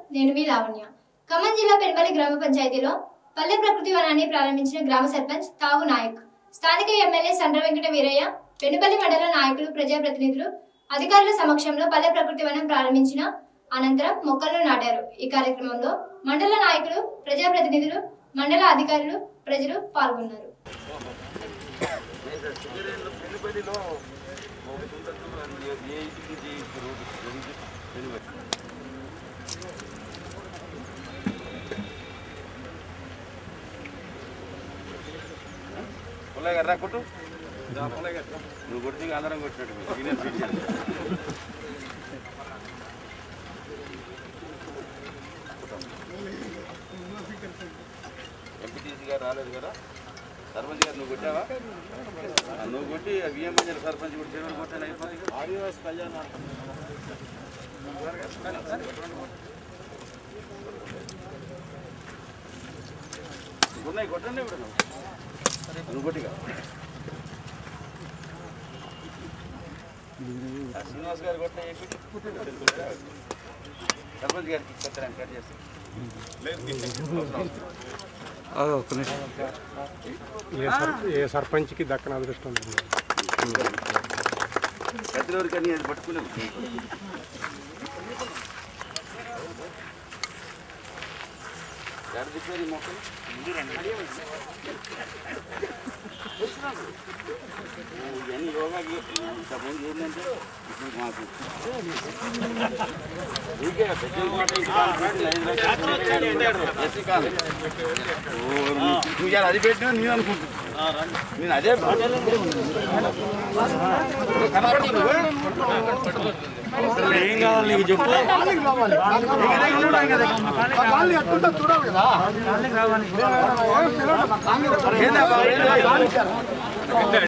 నేను మీ లావణ్య ఖమ్మం జిల్లా పెనుపల్లి గ్రామ పంచాయతీలో పల్లె ప్రకృతి వనాన్ని ప్రారంభించిన గ్రామ సర్పంచ్ తావు నాయక్ స్థానిక ఎమ్మెల్యే సండ్ర వెంకట వీరయ్య పెనుపల్లి మండల నాయకులు ప్రజాప్రతినిధులు అధికారుల సమక్షంలో పల్లె ప్రకృతి వనం ప్రారంభించిన అనంతరం మొక్కలను నాటారు ఈ కార్యక్రమంలో మండల నాయకులు ప్రజాప్రతినిధులు మండల అధికారులు ప్రజలు పాల్గొన్నారు పెనుపల్లిలో ఏ ఇంటికి రోడ్డు పెనుపల్లి పుల్లయ్య రా కొట్టు నువ్వు కొట్టి ఇంకా అందరం కొట్టినట్టు ఈయన ఫిట్ చేయాలి. ఎంపీటీసీ గారు రాలేదు కదా సర్పంచ్ గారు నువ్వు కొట్టావా ఆ, నువ్వు కొట్టి విఎం మంజర్ సర్పంచ్ కూడా చెరువులు కొట్టాను అయిపోతుంది ఆదివాసి కళ్యాణ ఉన్నాయి కొట్టండి ఇప్పుడు నువ్వు నువ్వు కొట్టిగా ఆ శ్రీనివాస్ గారు కొట్టిన ఏ కొట్టి? సర్పంచ్ గారికి కొట్టారని కట్ చేస్తాను ఏ సర్ ఏ సర్పంచ్కి దక్కన అదృష్టం లేదు కత్తిలోరి కానీ అది పట్టుకున్నాం ఎక్కడ తిప్పారు ఈ మొక్కలు ఇవన్నీ యోగాకి ఇంతకుముందు ఏంటంటే ఇప్పుడు మాకు ఊరికే పెద్ద మాట ఇంటి కాదు, పెట్టి ఐదు లక్షలు ఎస్సీ కాదు. ఓ, నువ్వు ఇవాళ అది పెట్టినా నేను అనుకుంటున్నా నేను అదే కనపడుతుంది ఏం కావాలి నీకు చెప్పు ఏందా బాబు, ఏందా?